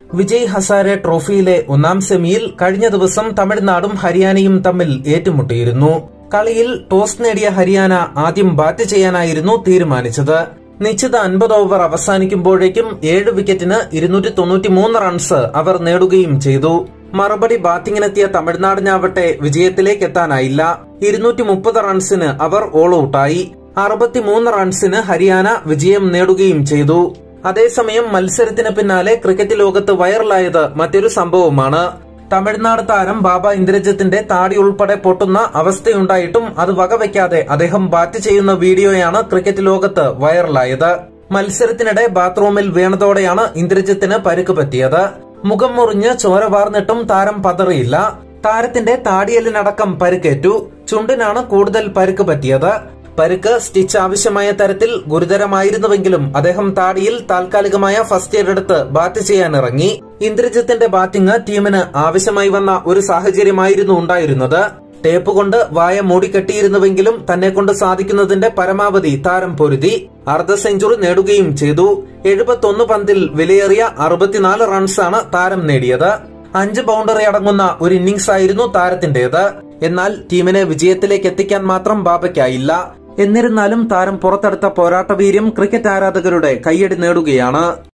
വിജയ് ഹസാരെ ട്രോഫിയിലെ ഒന്നാം സെമിയിൽ കഴിഞ്ഞ ദിവസം തമിഴ്നാടും ഹരിയാനയും തമ്മിൽ ഏറ്റുമുട്ടിയിരുന്നു കളിയിൽ ടോസ് നേടിയ ഹരിയാന ആദ്യം ബാറ്റ് ചെയ്യാനായിരുന്നു തീരുമാനിച്ചത് നിശ്ചിത അൻപത് ഓവർ അവസാനിക്കുമ്പോഴേക്കും ഏഴ് വിക്കറ്റിന് ഇരുന്നൂറ്റി തൊണ്ണൂറ്റിമൂന്ന് റൺസ് അവർ നേടുകയും ചെയ്തു മറുപടി ബാറ്റിംഗിനെത്തിയ തമിഴ്നാടിനാവട്ടെ വിജയത്തിലേക്ക് എത്താനായില്ല ഇരുന്നൂറ്റി മുപ്പത് റൺസിന് അവർ ഓൾ ഔട്ടായി അറുപത്തിമൂന്ന് റൺസിന് ഹരിയാന വിജയം നേടുകയും ചെയ്തു അതേസമയം മത്സരത്തിന് പിന്നാലെ ക്രിക്കറ്റ് ലോകത്ത് വൈറലായത് മറ്റൊരു സംഭവമാണ് തമിഴ്നാട് താരം ബാബ ഇന്ദ്രജിത്തിന്റെ താടി ഉൾപ്പെടെ പൊട്ടുന്ന അവസ്ഥയുണ്ടായിട്ടും അത് വകവയ്ക്കാതെ അദ്ദേഹം ബാറ്റ് ചെയ്യുന്ന വീഡിയോയാണ് ക്രിക്കറ്റ് ലോകത്ത് വൈറലായത് മത്സരത്തിനിടെ ബാത്റൂമിൽ വീണതോടെയാണ് ഇന്ദ്രജിത്തിന് പരുക്ക് പറ്റിയത് മുഖം മുറിഞ്ഞ് ചോര വാർന്നിട്ടും താരം പതറിയില്ല താരത്തിന്റെ താടിയലിനടക്കം പരുക്കേറ്റു ചുണ്ടിനാണ് കൂടുതൽ പരുക്ക് പറ്റിയത് പരുക്ക് സ്റ്റിച്ച് ആവശ്യമായ തരത്തിൽ ഗുരുതരമായിരുന്നുവെങ്കിലും അദ്ദേഹം താടിയിൽ താൽക്കാലികമായ ഫസ്റ്റ് എയ്ഡ് എടുത്ത് ബാറ്റ് ചെയ്യാനിറങ്ങി ഇന്ദ്രജിത്തിന്റെ ബാറ്റിംഗ് ടീമിന് ആവശ്യമായി വന്ന ഒരു സാഹചര്യമായിരുന്നു ഉണ്ടായിരുന്നത് ടേപ്പ് കൊണ്ട് വായ മൂടിക്കെട്ടിയിരുന്നുവെങ്കിലും തന്നെ കൊണ്ട് സാധിക്കുന്നതിന്റെ പരമാവധി താരം പൊരുതി അർദ്ധ സെഞ്ചുറി നേടുകയും ചെയ്തു എഴുപത്തൊന്ന് പന്തിൽ വിലയേറിയ അറുപത്തിനാല് റൺസാണ് താരം നേടിയത് അഞ്ച് ബൗണ്ടറി അടങ്ങുന്ന ഒരു ഇന്നിംഗ്സ് ആയിരുന്നു താരത്തിന്റേത് എന്നാൽ ടീമിനെ വിജയത്തിലേക്ക് എത്തിക്കാൻ മാത്രം ബാബയ്ക്കായില്ല എന്നിരുന്നാലും താരം പുറത്തെടുത്ത പോരാട്ടവീര്യം ക്രിക്കറ്റ് ആരാധകരുടെ കയ്യടി നേടുകയാണ്